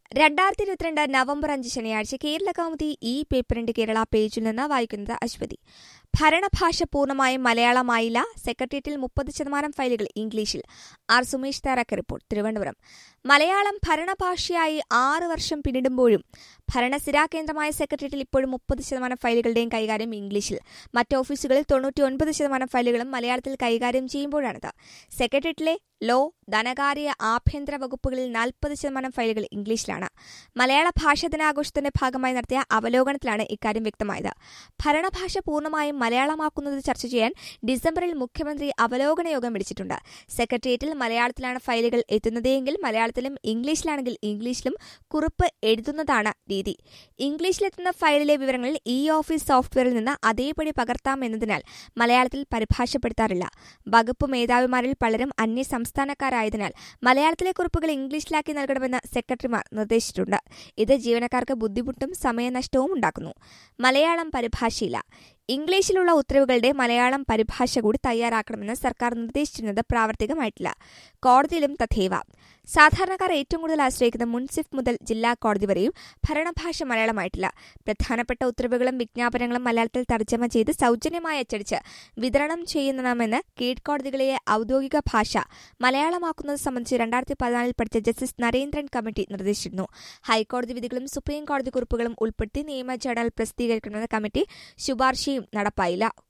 രണ്ടായിരത്തി ഇരുപത്തിരണ്ട് നവംബർ അഞ്ച് ശനിയാഴ്ച കേരള കൗമുദി ഈ പേപ്പറിന്റെ കേരള പേജിൽ നിന്ന് വായിക്കുന്നത് അശ്വതി ഭരണഭാഷ പൂർണ്ണമായും മലയാളമായില്ല സെക്രട്ടേറിയറ്റിൽ മുപ്പത് ശതമാനം ഫയലുകൾ ഇംഗ്ലീഷിൽ ആർ സുമേഷ് തയ്യാറാക്കിയ റിപ്പോർട്ട് തിരുവനന്തപുരം മലയാളം ഭരണഭാഷയായി ആറ് വർഷം പിന്നിടുമ്പോഴും ഭരണസിരാ കേന്ദ്രമായ സെക്രട്ടേറിയറ്റിൽ ഇപ്പോഴും മുപ്പത് ശതമാനം ഫയലുകളുടെയും കൈകാര്യം ഇംഗ്ലീഷിൽ മറ്റ് ഓഫീസുകളിൽ തൊണ്ണൂറ്റി ഒൻപത് ശതമാനം ഫയലുകളും മലയാളത്തിൽ കൈകാര്യം ചെയ്യുമ്പോഴാണിത് സെക്രട്ടേറിയറ്റിലെ ലോ ധനകാര്യ ആഭ്യന്തര വകുപ്പുകളിൽ നാൽപ്പത് ശതമാനം ഫയലുകൾ ഇംഗ്ലീഷിലാണ് മലയാള ഭാഷാ ദിനാഘോഷത്തിന്റെ ഭാഗമായി നടത്തിയ അവലോകനത്തിലാണ് ഇക്കാര്യം വ്യക്തമായത് ഭരണഭാഷ പൂർണ്ണമായും മലയാളമാക്കുന്നത് ചർച്ച ചെയ്യാൻ ഡിസംബറിൽ മുഖ്യമന്ത്രി അവലോകന യോഗം വിളിച്ചിട്ടുണ്ട് സെക്രട്ടേറിയറ്റിൽ മലയാളത്തിലാണ് ഫയലുകൾ എത്തുന്നതെങ്കിൽ മലയാളത്തിലും ഇംഗ്ലീഷിലാണെങ്കിൽ ഇംഗ്ലീഷിലും കുറിപ്പ് എഴുതുന്നതാണ് രീതി ഇംഗ്ലീഷിലെത്തുന്ന ഫയലിലെ വിവരങ്ങൾ ഇ ഓഫീസ് സോഫ്റ്റ്വെയറിൽ നിന്ന് അതേപടി പകർത്താം എന്നതിനാൽ മലയാളത്തിൽ പരിഭാഷപ്പെടുത്താറില്ല വകുപ്പ് മേധാവിമാരിൽ പലരും അന്യ സംസ്ഥാനക്കാരായതിനാൽ മലയാളത്തിലെ കുറിപ്പുകൾ ഇംഗ്ലീഷിലാക്കി നൽകണമെന്ന് സെക്രട്ടറിമാർ നിർദ്ദേശിച്ചിട്ടുണ്ട് ഇത് ജീവനക്കാർക്ക് ബുദ്ധിമുട്ടും സമയനഷ്ടവും ഉണ്ടാക്കുന്നു മലയാളം പരിഭാഷയില്ല ഇംഗ്ലീഷിലുള്ള ഉത്തരവുകളുടെ മലയാളം പരിഭാഷ കൂടി തയ്യാറാക്കണമെന്ന് സർക്കാർ നിർദ്ദേശിച്ചിരുന്നത് പ്രാവർത്തികമായിട്ടില്ല കോടതിയിലും തഥേവ സാധാരണക്കാർ ഏറ്റവും കൂടുതൽ ആശ്രയിക്കുന്ന മുൻസിഫ് മുതൽ ജില്ലാ കോടതി വരെയും ഭരണഭാഷ മലയാളമായിട്ടില്ല പ്രധാനപ്പെട്ട ഉത്തരവുകളും വിജ്ഞാപനങ്ങളും മലയാളത്തിൽ തർജ്ജമ ചെയ്ത് സൗജന്യമായി അച്ചടിച്ച് വിതരണം ചെയ്യണമെന്ന് കീഴ്ക്കോടതികളെ ഔദ്യോഗിക ഭാഷ മലയാളമാക്കുന്നത് സംബന്ധിച്ച് രണ്ടായിരത്തി പതിനാലിൽ പഠിച്ച ജസ്റ്റിസ് നരേന്ദ്രൻ കമ്മിറ്റി നിർദ്ദേശിച്ചിരുന്നു ഹൈക്കോടതി വിധികളും സുപ്രീം കോടതി കുറിപ്പുകളും ഉൾപ്പെടുത്തി നിയമ ജേണൽ പ്രസിദ്ധീകരിക്കണമെന്ന കമ്മിറ്റി ശുപാർശയും നടപ്പായില്ല